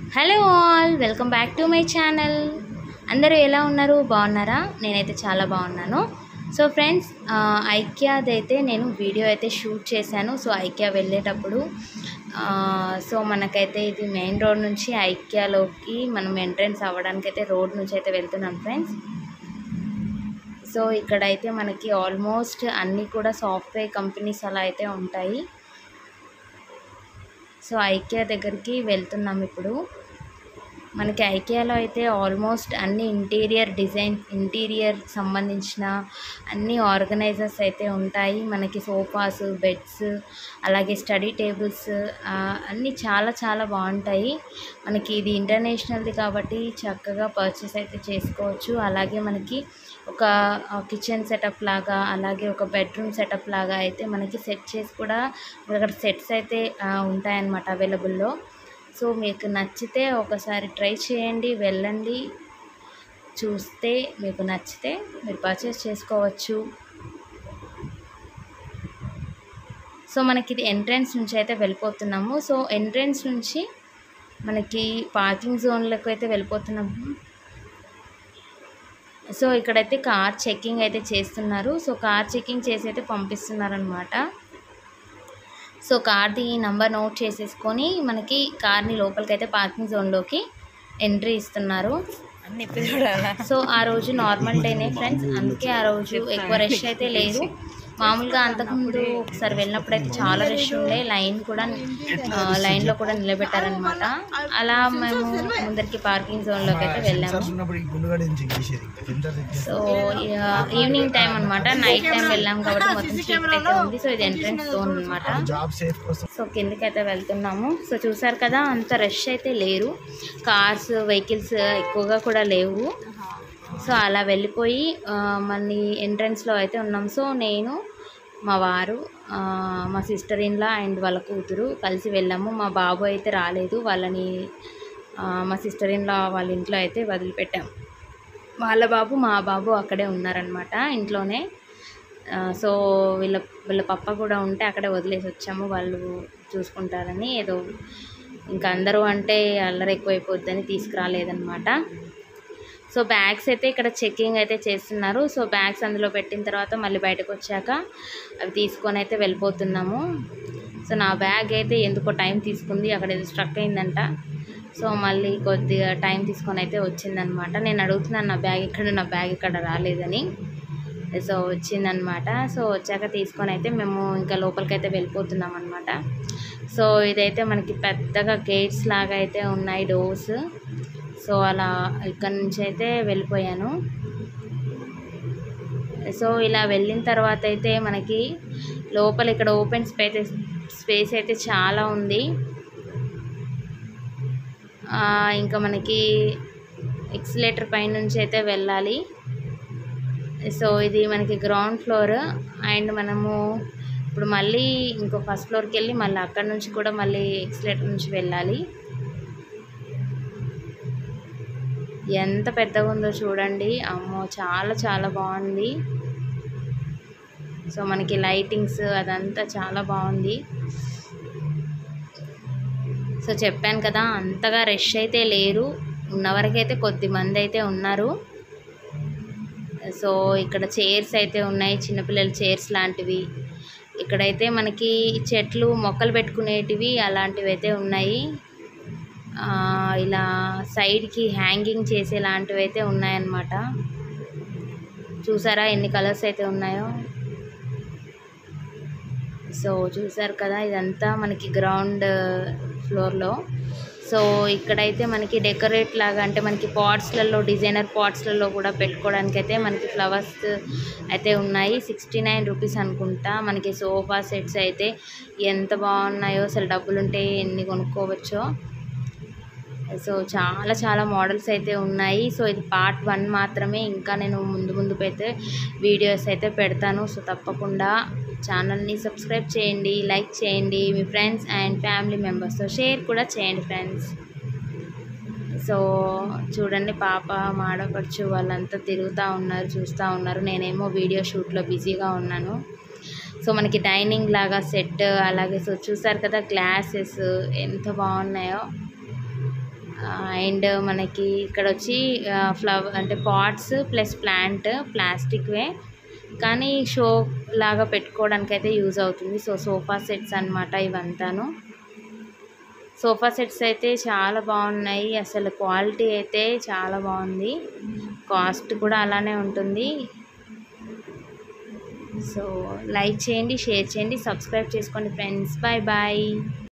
hello all welcome back to my channel అందరూ ఎలా ఉన్నారు బాగున్నారా నేనైతే చాలా బాగున్నాను సో ఫ్రెండ్స్ ఐక్యాది అయితే నేను వీడియో అయితే షూట్ చేశాను సో ఐక్యా వెళ్ళేటప్పుడు ఆ, సో మనకైతే ఇది మెయిన్ రోడ్ నుంచి ఐక్యాలోకి మనం ఎంట్రన్స్ అవ్వడానికి అయితే రోడ్ నుంచి అయితే వెళ్తున్నాం ఫ్రెండ్స్ సో ఇక్కడైతే మనకి ఆల్మోస్ట్ అన్నీ కూడా సాఫ్ట్వేర్ కంపెనీస్ అలా అయితే ఉంటాయి సో ఐకియా దగ్గరికి వెళ్తున్నాం ఇప్పుడు మనకి ఐకియాలో అయితే ఆల్మోస్ట్ అన్ని ఇంటీరియర్ డిజైన్ ఇంటీరియర్ సంబంధించిన అన్ని ఆర్గనైజర్స్ అయితే ఉంటాయి మనకి సోఫాస్ బెడ్స్ అలాగే స్టడీ టేబుల్స్ అన్నీ చాలా చాలా బాగుంటాయి మనకి ఇది ఇంటర్నేషనల్ది కాబట్టి చక్కగా పర్చేస్ అయితే చేసుకోవచ్చు అలాగే మనకి ఒక కిచెన్ సెటప్ లాగా అలాగే ఒక బెడ్రూమ్ సెటప్ లాగా అయితే మనకి సెట్ చేసి కూడా అక్కడ సెట్స్ అయితే ఆ, ఉంటాయన్నమాట అవైలబుల్లో సో మీకు నచ్చితే ఒకసారి ట్రై చేయండి వెళ్ళండి చూస్తే మీకు నచ్చితే మీరు పర్చేస్ చేసుకోవచ్చు సో మనకి ఇది ఎంట్రన్స్ నుంచి అయితే వెళ్ళిపోతున్నాము సో ఎంట్రన్స్ నుంచి మనకి పార్కింగ్ జోన్లకు అయితే వెళ్ళిపోతున్నాము సో ఇక్కడైతే కార్ చెక్కింగ్ అయితే చేస్తున్నారు సో కార్ చెక్కింగ్ చేసి అయితే పంపిస్తున్నారనమాట సో కార్ది నంబర్ నోట్ చేసేసుకొని మనకి కార్ని లోపలికి అయితే పార్కింగ్ జోన్లోకి ఎంట్రీ ఇస్తున్నారు అన్ని ఇప్పి చూడాలా సో ఆ రోజు నార్మల్ డేనే ఫ్రెండ్స్ అందుకే ఆ రోజు ఎక్కువ రష్ అయితే లేదు మామూలుగా అంతకుముందు ఒకసారి వెళ్ళినప్పుడు అయితే చాలా రష్ ఉండే లైన్ కూడా ఆ, లైన్లో కూడా నిలబెట్టారనమాట అలా మేము ముందరికి పార్కింగ్ జోన్లోకి అయితే వెళ్ళాము ఉన్నప్పుడు ఈ గుండుగడ నుంచి చేసేది ఎంత సో ఇక ఈవినింగ్ టైం అనమాట నైట్ టైం వెళ్ళాం కాబట్టి మొత్తం చీకటి అయితే ఉంది సో ఇది ఎంట్రన్స్ జోన్ అనమాట జాబ్ సేఫ్ కోసం సో కిందకైతే వెళ్తున్నాము సో చూసారు కదా అంత రష్ అయితే లేరు కార్స్ వెహికల్స్ ఎక్కువగా కూడా లేవు సో అలా వెళ్ళిపోయి ఆ, మళ్ళీ ఎంట్రన్స్లో అయితే ఉన్నాం సో నేను మా వారు ఆ, మా సిస్టర్ ఇన్లా అండ్ వాళ్ళ కూతురు కలిసి వెళ్ళాము మా బాబు అయితే రాలేదు వాళ్ళని ఆ, మా సిస్టర్ ఇన్లా వాళ్ళ ఇంట్లో అయితే వదిలిపెట్టాము వాళ్ళ బాబు మా బాబు అక్కడే ఉన్నారనమాట ఇంట్లోనే ఆ, సో వీళ్ళ వీళ్ళ పప్ప కూడా ఉంటే అక్కడే వదిలేసి వచ్చాము వాళ్ళు చూసుకుంటారని ఏదో ఇంకా అందరూ అంటే అల్లరి ఎక్కువైపోద్దని తీసుకురాలేదనమాట సో బ్యాగ్స్ అయితే ఇక్కడ చెక్కింగ్ అయితే చేస్తున్నారు సో బ్యాగ్స్ అందులో పెట్టిన తర్వాత మళ్ళీ బయటకు వచ్చాక అవి తీసుకొని అయితే వెళ్ళిపోతున్నాము సో నా బ్యాగ్ అయితే ఎందుకో టైం తీసుకుంది అక్కడ ఏదో స్ట్రక్ అయిందంట సో మళ్ళీ కొద్దిగా టైం తీసుకొని అయితే వచ్చిందనమాట నేను అడుగుతున్నాను నా బ్యాగ్ ఇక్కడ నా బ్యాగ్ ఇక్కడ రాలేదని సో వచ్చిందనమాట సో వచ్చాక తీసుకొని అయితే మేము ఇంకా లోపలికి అయితే వెళ్ళిపోతున్నాం అనమాట సో ఇదైతే మనకి పెద్దగా గేట్స్ లాగా అయితే ఉన్నాయి డోర్స్ సో అలా ఇక్కడ నుంచి అయితే వెళ్ళిపోయాను సో ఇలా వెళ్ళిన తర్వాత అయితే మనకి లోపల ఇక్కడ ఓపెన్ స్పేస్ స్పేస్ అయితే చాలా ఉంది ఆ, ఇంకా మనకి ఎక్సిలేటర్ పై నుంచి అయితే వెళ్ళాలి సో ఇది మనకి గ్రౌండ్ ఫ్లోర్ అండ్ మనము ఇప్పుడు మళ్ళీ ఇంకో ఫస్ట్ ఫ్లోర్కి వెళ్ళి మళ్ళీ అక్కడ నుంచి కూడా మళ్ళీ ఎక్సిలేటర్ నుంచి వెళ్ళాలి ఎంత పెద్దగా ఉందో చూడండి అమ్మో చాలా చాలా బాగుంది సో మనకి లైటింగ్స్ అదంతా చాలా బాగుంది సో చెప్పాను కదా అంతగా రష్ అయితే లేరు ఉన్నవరకైతే కొద్ది మంది అయితే ఉన్నారు సో ఇక్కడ చైర్స్ అయితే ఉన్నాయి చిన్నపిల్లల చైర్స్ లాంటివి ఇక్కడైతే మనకి చెట్లు మొక్కలు పెట్టుకునేటివి అలాంటివి అయితే ఉన్నాయి ఆ, ఇలా సైడ్కి హ్యాంగింగ్ చేసేలాంటివి అయితే ఉన్నాయన్నమాట చూసారా ఎన్ని కలర్స్ అయితే ఉన్నాయో సో చూసారు కదా ఇదంతా మనకి గ్రౌండ్ ఫ్లోర్లో సో ఇక్కడైతే మనకి డెకరేట్ లాగా అంటే మనకి పాట్స్లలో డిజైనర్ పాట్స్లలో కూడా పెట్టుకోవడానికి అయితే మనకి ఫ్లవర్స్ అయితే ఉన్నాయి సిక్స్టీ నైన్ రూపీస్ అనుకుంటా మనకి సోఫా సెట్స్ అయితే ఎంత బాగున్నాయో అసలు డబ్బులుంటే ఎన్ని కొనుక్కోవచ్చో సో చాలా చాలా మోడల్స్ అయితే ఉన్నాయి సో ఇది పార్ట్ వన్ మాత్రమే ఇంకా నేను ముందు ముందుకు అయితే వీడియోస్ అయితే పెడతాను సో తప్పకుండా ఛానల్ని సబ్స్క్రైబ్ చేయండి లైక్ చేయండి మీ ఫ్రెండ్స్ అండ్ ఫ్యామిలీ మెంబర్స్తో షేర్ కూడా చేయండి ఫ్రెండ్స్ సో చూడండి పాప మాడపడుచు వాళ్ళంతా తిరుగుతూ ఉన్నారు చూస్తూ ఉన్నారు నేనేమో వీడియో షూట్లో బిజీగా ఉన్నాను సో మనకి డైనింగ్ లాగా సెట్ అలాగే సో చూసారు కదా గ్లాసెస్ ఎంత బాగున్నాయో అండ్ మనకి ఇక్కడ వచ్చి ఫ్లవర్ అంటే పాట్స్ ప్లస్ ప్లాంట్ ప్లాస్టిక్వే కానీ షో లాగా పెట్టుకోవడానికి అయితే యూజ్ అవుతుంది సో సోఫా సెట్స్ అన్నమాట ఇవంతాను సోఫా సెట్స్ అయితే చాలా బాగున్నాయి అసలు క్వాలిటీ అయితే చాలా బాగుంది కాస్ట్ కూడా అలానే ఉంటుంది సో లైక్ చేయండి షేర్ చేయండి సబ్స్క్రైబ్ చేసుకోండి ఫ్రెండ్స్ బాయ్ బాయ్